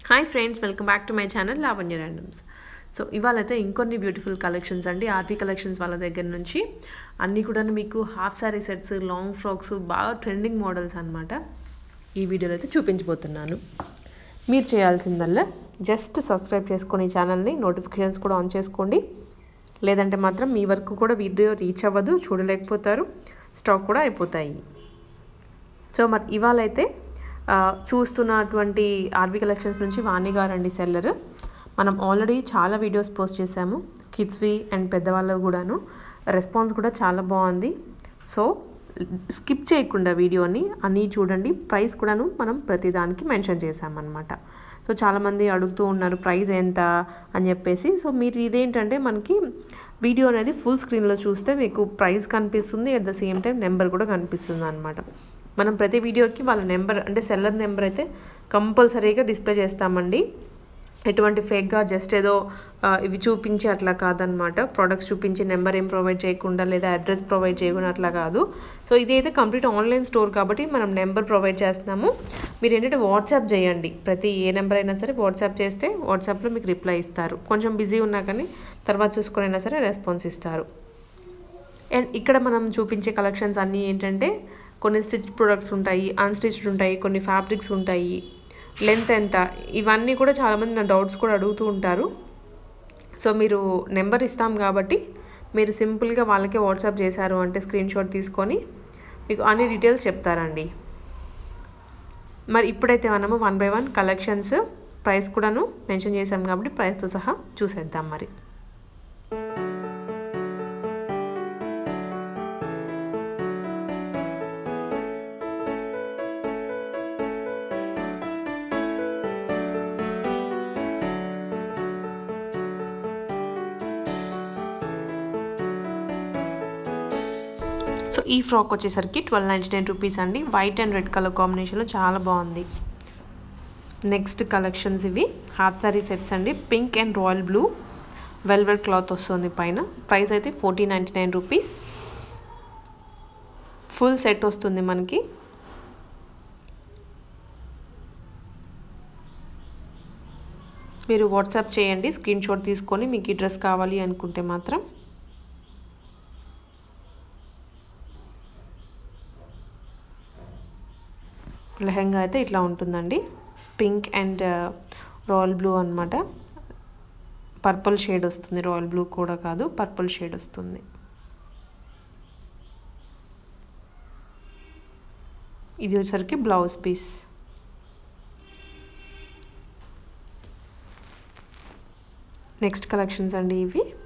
hi friends welcome back to my channel Lavanya randoms so ఇవాళ అయితే ఇంకొన్ని బ్యూటిఫుల్ కలెక్షన్స్ అండి ఆర్వీ కలెక్షన్స్ వాళ్ళ దగ్గర నుంచి అన్నీ కూడా మీకు half sari sets long frocks బాగా ట్రెండింగ్ మోడల్స్ అనమాట ఈ వీడియోలో అయితే చూపించబోతున్నాను మీరు చేయాల్సిందల్లా జస్ట్ సబ్స్క్రైబ్ చేసుకొని ఛానల్ని నోటిఫికేషన్స్ కూడా ఆన్ చేసుకోండి లేదంటే మాత్రం మీ వరకు కూడా వీడియో రీచ్ అవ్వదు చూడలేకపోతారు స్టాక్ కూడా అయిపోతాయి సో మరి ఇవాళ అయితే ఆ, చూస్తున్నటువంటి ఆర్వీ కలెక్షన్స్ నుంచి వాణి గారండి సెల్లర్ మనం ఆల్రెడీ చాలా వీడియోస్ పోస్ట్ చేశాము కిడ్స్వి అండ్ పెద్దవాళ్ళవి కూడాను రెస్పాన్స్ కూడా చాలా బాగుంది సో స్కిప్ చేయకుండా వీడియోని అన్నీ చూడండి ప్రైస్ కూడాను మనం ప్రతిదానికి మెన్షన్ చేసామన్నమాట సో చాలామంది అడుగుతూ ఉన్నారు ప్రైస్ ఎంత అని చెప్పేసి సో మీరు ఇదేంటంటే మనకి వీడియో అనేది ఫుల్ స్క్రీన్లో చూస్తే మీకు ప్రైస్ కనిపిస్తుంది at the same time number కూడా కనిపిస్తుంది అనమాట మనం ప్రతి వీడియోకి వాళ్ళ నెంబర్ అంటే సెల్లర్ నెంబర్ అయితే కంపల్సరీగా డిస్ప్లే చేస్తామండి ఎటువంటి ఫేక్గా జస్ట్ ఏదో ఆ, ఇవి చూపించి అట్లా కాదనమాట ప్రోడక్ట్స్ చూపించి నెంబర్ ఏం ప్రొవైడ్ చేయకుండా లేదా అడ్రస్ ప్రొవైడ్ చేయకుండా అట్లా కాదు సో ఇది అయితే కంప్లీట్ ఆన్లైన్ స్టోర్ కాబట్టి మనం నెంబర్ ప్రొవైడ్ చేస్తున్నాము మీరు ఏంటంటే వాట్సాప్ చేయండి ప్రతి ఏ నెంబర్ అయినా సరే వాట్సాప్ చేస్తే వాట్సాప్లో మీకు రిప్లై ఇస్తారు కొంచెం బిజీ ఉన్నా కానీ తర్వాత చూసుకొని అయినా సరే రెస్పాన్స్ ఇస్తారు అండ్ ఇక్కడ మనం చూపించే కలెక్షన్స్ అన్నీ ఏంటంటే కొన్ని స్టిచ్ ప్రొడక్ట్స్ ఉంటాయి అన్స్టిచ్డ్ ఉంటాయి కొన్ని ఫ్యాబ్రిక్స్ ఉంటాయి లెంత్ ఎంత ఇవన్నీ కూడా చాలామంది నా డౌట్స్ కూడా అడుగుతూ ఉంటారు సో మీరు నెంబర్ ఇస్తాం కాబట్టి మీరు సింపుల్గా వాళ్ళకే వాట్సాప్ చేశారు అంటే స్క్రీన్ షాట్ తీసుకొని మీకు అన్ని డీటెయిల్స్ చెప్తారండి మరి ఇప్పుడైతే మనము one by one collections price కూడాను మెన్షన్ చేసాం కాబట్టి ప్రైస్తో సహా చూసేద్దాం మరి సో ఈ ఫ్రాక్ వచ్చేసరికి ట్వెల్వ్ నైంటీ నైన్ రూపీస్ అండి వైట్ అండ్ రెడ్ కలర్ కాంబినేషన్లో చాలా బాగుంది నెక్స్ట్ కలెక్షన్స్ ఇవి హాఫ్ సారీ సెట్స్ అండి pink and royal blue velvet cloth వస్తుంది పైన ప్రైస్ అయితే fourteen ninety nine rupees full set వస్తుంది మనకి మీరు వాట్సాప్ చేయండి స్క్రీన్ షాట్ తీసుకొని మీకు ఈ డ్రెస్ కావాలి అనుకుంటే మాత్రం లెహంగా అయితే ఇట్లా ఉంటుందండి పింక్ అండ్ రాయల్ బ్లూ అనమాట పర్పుల్ షేడ్ వస్తుంది రాయల్ బ్లూ కూడా కాదు పర్పుల్ షేడ్ వస్తుంది ఇది వచ్చరికి బ్లౌజ్ పీస్ నెక్స్ట్ కలెక్షన్స్ అండి ఇవి